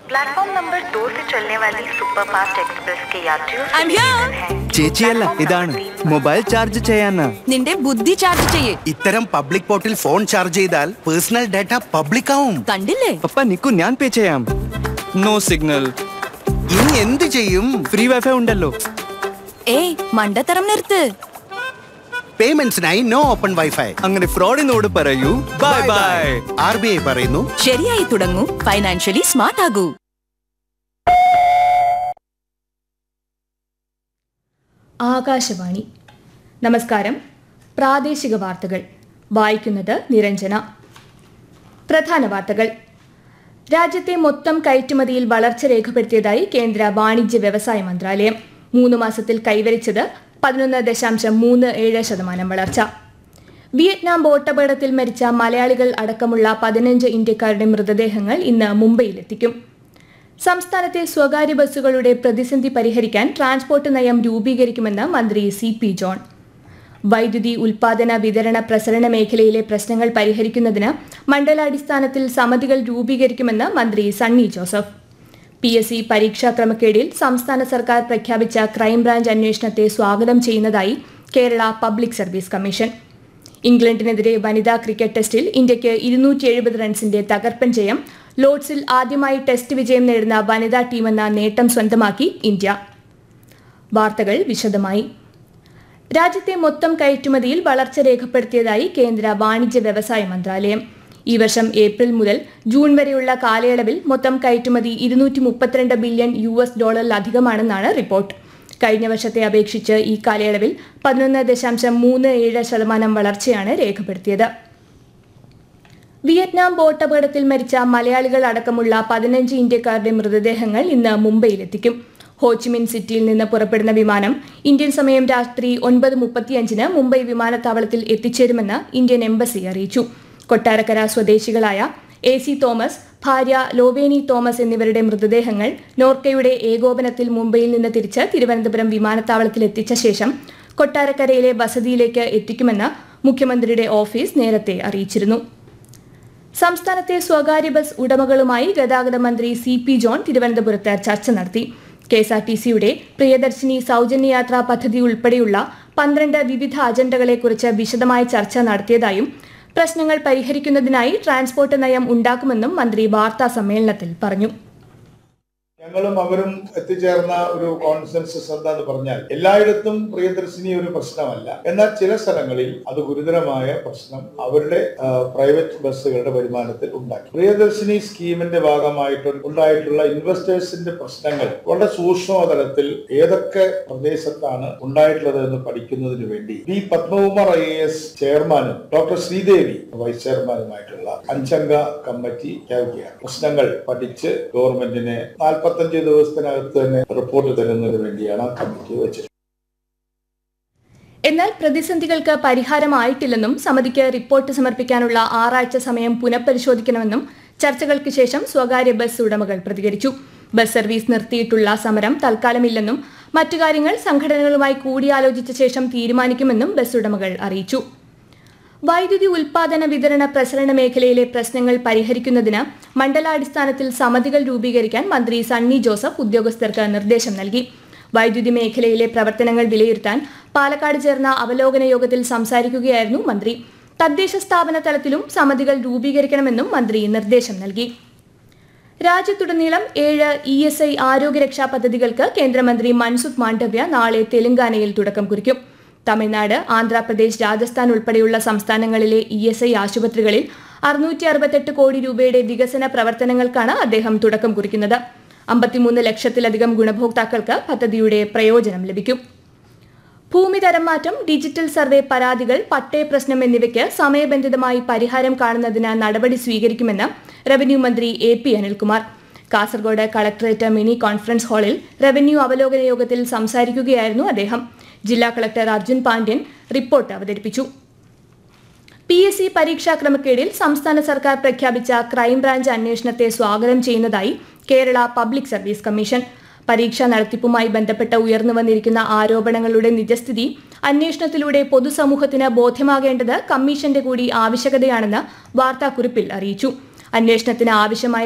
Platform number दो से चलने वाली सुपरफास्ट एक्सप्रेस के यात्रियों से I'm here. निवेदन है ചേച്ചിയല്ല ഇതാണ് മൊബൈൽ ചാർജ് ചെയ്യാനാ നിന്റെ ബുദ്ധി ചാർജ് ചെയ്യേ ഇത്തരം പബ്ലിക് പോർട്ടിൽ ഫോൺ ചാർജ് ചെയ്താൽ പേഴ്സണൽ ഡാറ്റ പബ്ലിക് ആവും കണ്ടില്ലേ പപ്പ നിക്കു ഞാൻ പേ ചെയ്യാം നോ സിഗ്നൽ ഇനി എന്ത് ചെയ്യും ഫ്രീ വൈഫൈ ഉണ്ടല്ലോ ഏയ് മണ്ടത്തരം നിർത്ത് പേയ്മെന്റ്സിനായി നോ ഓപ്പൺ വൈഫൈ അങ്ങനെ ഫ്രോഡിനോട് പറയൂ bye bye R B I പറയുന്നു ശരിയായി തുടങ്ങൂ ഫൈനാൻഷ്യലി സ്മാർട്ട് ആകൂ ആകാശവാണി നമസ്കാരം പ്രാദേശിക വാർത്തകൾ വായിക്കുന്നത് നിരഞ്ജന പ്രധാന വാർത്തകൾ രാജ്യത്തെ മൊത്തം കയറ്റുമതിയിൽ വളർച്ച രേഖപ്പെടുത്തിയതായി കേന്ദ്ര വാണിജ്യ വ്യവസായ മന്ത്രാലയം മൂന്ന് മാസത്തിൽ കൈവരിച്ചത് പതിനൊന്ന് ദശാംശം മൂന്ന് ഏഴ് ശതമാനം വളർച്ച വിയറ്റ്നാം ബോട്ടപകടത്തിൽ മരിച്ച മലയാളികൾ അടക്കമുള്ള പതിനഞ്ച് ഇന്ത്യക്കാരുടെ മൃതദേഹങ്ങൾ ഇന്ന് മുംബൈയിലെത്തിക്കും സംസ്ഥാനത്തെ സ്വകാര്യ ബസ്സുകളുടെ പ്രതിസന്ധി പരിഹരിക്കാൻ ട്രാൻസ്പോർട്ട് നയം രൂപീകരിക്കുമെന്ന് മന്ത്രി സി പി ജോൺ വൈദ്യുതി ഉൽപാദന വിതരണ പ്രസരണ മേഖലയിലെ പ്രശ്നങ്ങൾ പരിഹരിക്കുന്നതിന് മണ്ഡലാടിസ്ഥാനത്തിൽ സമിതികൾ രൂപീകരിക്കുമെന്ന് മന്ത്രി Sunny Joseph P S C പരീക്ഷാ ക്രമക്കേടിൽ സംസ്ഥാന സർക്കാർ പ്രഖ്യാപിച്ച ക്രൈംബ്രാഞ്ച് അന്വേഷണത്തെ സ്വാഗതം ചെയ്യുന്നതായി കേരള പബ്ലിക് സർവീസ് കമ്മീഷൻ ഇംഗ്ലണ്ടിനെതിരെ വനിതാ ക്രിക്കറ്റ് ടെസ്റ്റിൽ ഇന്ത്യയ്ക്ക് ഇരുന്നൂറ്റി എഴുപത് റൺസിന്റെ തകർപ്പൻ ജയം ലോർഡ്സിൽ ആദ്യമായി ടെസ്റ്റ് വിജയം നേടുന്ന വനിതാ ടീമെന്ന നേട്ടം സ്വന്തമാക്കി ഇന്ത്യ വാർത്തകൾ വിശദമായി രാജ്യത്തെ മൊത്തം കയറ്റുമതിയിൽ വളർച്ച രേഖപ്പെടുത്തിയതായി കേന്ദ്ര വാണിജ്യ വ്യവസായ മന്ത്രാലയം ഈ വർഷം ഏപ്രിൽ മുതൽ ജൂൺ വരെയുള്ള കാലയളവിൽ മൊത്തം കയറ്റുമതി ഇരുന്നൂറ്റി മുപ്പത്തിരണ്ട് ബില്യൺ യു എസ് ഡോളറിലധികമാണെന്നാണ് റിപ്പോർട്ട് കഴിഞ്ഞ വർഷത്തെ അപേക്ഷിച്ച് ഈ കാലയളവിൽ പതിനൊന്ന് ദശാംശം മൂന്ന് ഏഴ് ശതമാനം വളർച്ചയാണ് രേഖപ്പെടുത്തിയത് വിയറ്റ്നാം ബോട്ട് അപകടത്തിൽ മരിച്ച മലയാളികൾ അടക്കമുള്ള പതിനഞ്ച് ഇന്ത്യക്കാരുടെ മൃതദേഹങ്ങൾ ഇന്ന് മുംബൈയിലെത്തിക്കും ഹോച്ചിമിൻ സിറ്റിയിൽ നിന്ന് പുറപ്പെടുന്ന വിമാനം ഇന്ത്യൻ സമയം രാത്രി ഒൻപത് മുപ്പത്തിയഞ്ചിന് മുംബൈ വിമാനത്താവളത്തിൽ എത്തിച്ചേരുമെന്ന് ഇന്ത്യൻ എംബസി അറിയിച്ചു കൊട്ടാരക്കര സ്വദേശികളായ എ സി തോമസ് ഭാര്യ ലോവേനി തോമസ് എന്നിവരുടെ മൃതദേഹങ്ങൾ നോർക്കയുടെ ഏകോപനത്തിൽ മുംബൈയിൽ നിന്ന് തിരിച്ച് തിരുവനന്തപുരം വിമാനത്താവളത്തിൽ എത്തിച്ച ശേഷം കൊട്ടാരക്കരയിലെ വസതിയിലേക്ക് എത്തിക്കുമെന്ന് മുഖ്യമന്ത്രിയുടെ ഓഫീസ് നേരത്തെ അറിയിച്ചിരുന്നു സംസ്ഥാനത്തെ സ്വകാര്യ ബസ് ഉടമകളുമായി ഗതാഗത മന്ത്രി സി പി ജോൺ തിരുവനന്തപുരത്ത് ചർച്ച നടത്തി കെ എസ് ആർ ടി സിയുടെ പ്രിയദർശിനി സൗജന്യ യാത്രാ പദ്ധതി ഉൾപ്പെടെയുള്ള പന്ത്രണ്ട് വിവിധ അജണ്ടകളെക്കുറിച്ച് വിശദമായ ചർച്ച നടത്തിയതായും പ്രശ്നങ്ങൾ പരിഹരിക്കുന്നതിനായി ട്രാൻസ്പോർട്ട് നയം ഉണ്ടാക്കുമെന്നും മന്ത്രി വാർത്താ സമ്മേളനത്തിൽ പറഞ്ഞു ഞങ്ങളും അവരും എത്തിച്ചേർന്ന ഒരു കോൺസെൻസസ് എന്താന്ന് പറഞ്ഞാൽ എല്ലായിടത്തും പ്രിയദർശിനി ഒരു പ്രശ്നമല്ല എന്നാൽ ചില സ്ഥലങ്ങളിൽ അത് ഗുരുതരമായ പ്രശ്നം അവരുടെ ആ, പ്രൈവറ്റ് ബസ്സുകളുടെ വരുമാനത്തിൽ ഉണ്ടാക്കി പ്രിയദർശിനി സ്കീമിന്റെ ഭാഗമായിട്ട് ഉണ്ടായിട്ടുള്ള ഇൻവെസ്റ്റേഴ്സിന്റെ പ്രശ്നങ്ങൾ വളരെ സൂക്ഷ്മതലത്തിൽ ഏതൊക്കെ പ്രദേശത്താണ് ഉണ്ടായിട്ടുള്ളത് എന്ന് പഠിക്കുന്നതിന് വേണ്ടി B Padmakumar I A S ചെയർമാനും ഡോക്ടർ ശ്രീദേവി വൈസ് ചെയർമാനുമായിട്ടുള്ള അഞ്ചംഗ കമ്മിറ്റി യാവുകയാണ് പ്രശ്നങ്ങൾ പഠിച്ച് ഗവൺമെന്റിന് നാൽപ്പത്തഞ്ച് ദിവസത്തിനകത്ത് തന്നെ റിപ്പോർട്ട് തരുന്നതിന് വേണ്ടിയാണ് ആ കമ്മിറ്റി വെച്ചത് എന്നാൽ പ്രതിസന്ധികൾക്ക് പരിഹാരമായിട്ടില്ലെന്നും സമിതിക്ക് റിപ്പോർട്ട് സമർപ്പിക്കാനുള്ള ആറാഴ്ച സമയം പുനഃപരിശോധിക്കണമെന്നും ചർച്ചകൾക്ക് ശേഷം സ്വകാര്യ ബസ് ഉടമകൾ പ്രതികരിച്ചു ബസ് സർവീസ് നിർത്തിയിട്ടുള്ള സമരം തൽക്കാലമില്ലെന്നും മറ്റു കാര്യങ്ങൾ സംഘടനകളുമായി കൂടിയാലോചിച്ച ശേഷം തീരുമാനിക്കുമെന്നും ബസ് ഉടമകൾ അറിയിച്ചു വൈദ്യുതി ഉൽപാദന വിതരണ പ്രസരണ മേഖലയിലെ പ്രശ്നങ്ങൾ പരിഹരിക്കുന്നതിന് മണ്ഡലാടിസ്ഥാനത്തിൽ സമിതികൾ രൂപീകരിക്കാൻ മന്ത്രി സണ്ണി ജോസഫ് ഉദ്യോഗസ്ഥർക്ക് നിർദ്ദേശം നൽകി വൈദ്യുതി മേഖലയിലെ പ്രവർത്തനങ്ങൾ വിലയിരുത്താൻ പാലക്കാട് ചേർന്ന അവലോകന യോഗത്തിൽ സംസാരിക്കുകയായിരുന്നു മന്ത്രി തദ്ദേശ സ്ഥാപന തലത്തിലും സമിതികൾ രൂപീകരിക്കണമെന്നും മന്ത്രി നിർദ്ദേശം നൽകി രാജ്യത്തുടനീളം ഏഴ് ഇ എസ് ഐ ആരോഗ്യരക്ഷാ പദ്ധതികൾക്ക് കേന്ദ്രമന്ത്രി മൻസുഖ് മാണ്ഡവ്യ നാളെ തെലങ്കാനയിൽ തുടക്കം കുറിക്കും തമിഴ്നാട് ആന്ധ്രാപ്രദേശ് രാജസ്ഥാൻ ഉൾപ്പെടെയുള്ള സംസ്ഥാനങ്ങളിലെ ഇ എസ് ഐ ആശുപത്രികളിൽ അറുന്നൂറ്റി അറുപത്തെട്ട് കോടി രൂപയുടെ വികസന പ്രവർത്തനങ്ങൾക്കാണ് അദ്ദേഹം തുടക്കം കുറിക്കുന്നത് അമ്പത്തിമൂന്ന് ലക്ഷത്തിലധികം ഗുണഭോക്താക്കൾക്ക് പദ്ധതിയുടെ പ്രയോജനം ലഭിക്കും ഭൂമി തരംമാറ്റം ഡിജിറ്റൽ സർവേ പരാതികൾ പട്ടയ പ്രശ്നം എന്നിവയ്ക്ക് സമയബന്ധിതമായി പരിഹാരം കാണുന്നതിന് നടപടി സ്വീകരിക്കുമെന്ന് റവന്യൂ മന്ത്രി A P Anilkumar Kasaragod collectorate mini conference ഹാളിൽ റവന്യൂ അവലോകന യോഗത്തിൽ സംസാരിക്കുകയായിരുന്നു അദ്ദേഹം ജില്ലാ കളക്ടർ അർജുൻ പാണ്ഡ്യൻ റിപ്പോർട്ട് അവതരിപ്പിച്ചു പി എസ് സി പരീക്ഷാ ക്രമക്കേടിൽ സംസ്ഥാന സർക്കാർ പ്രഖ്യാപിച്ച ക്രൈംബ്രാഞ്ച് അന്വേഷണത്തെ സ്വാഗതം ചെയ്യുന്നതായി കേരള പബ്ലിക് സർവീസ് കമ്മീഷൻ പരീക്ഷാ നടത്തിപ്പുമായി ബന്ധപ്പെട്ട ഉയർന്നു വന്നിരിക്കുന്ന ആരോപണങ്ങളുടെ നിജസ്ഥിതി അന്വേഷണത്തിലൂടെ പൊതുസമൂഹത്തിന് ബോധ്യമാകേണ്ടത് കമ്മീഷന്റെ കൂടി ആവശ്യകതയാണെന്ന് വാർത്താക്കുറിപ്പിൽ അറിയിച്ചു അന്വേഷണത്തിന് ആവശ്യമായ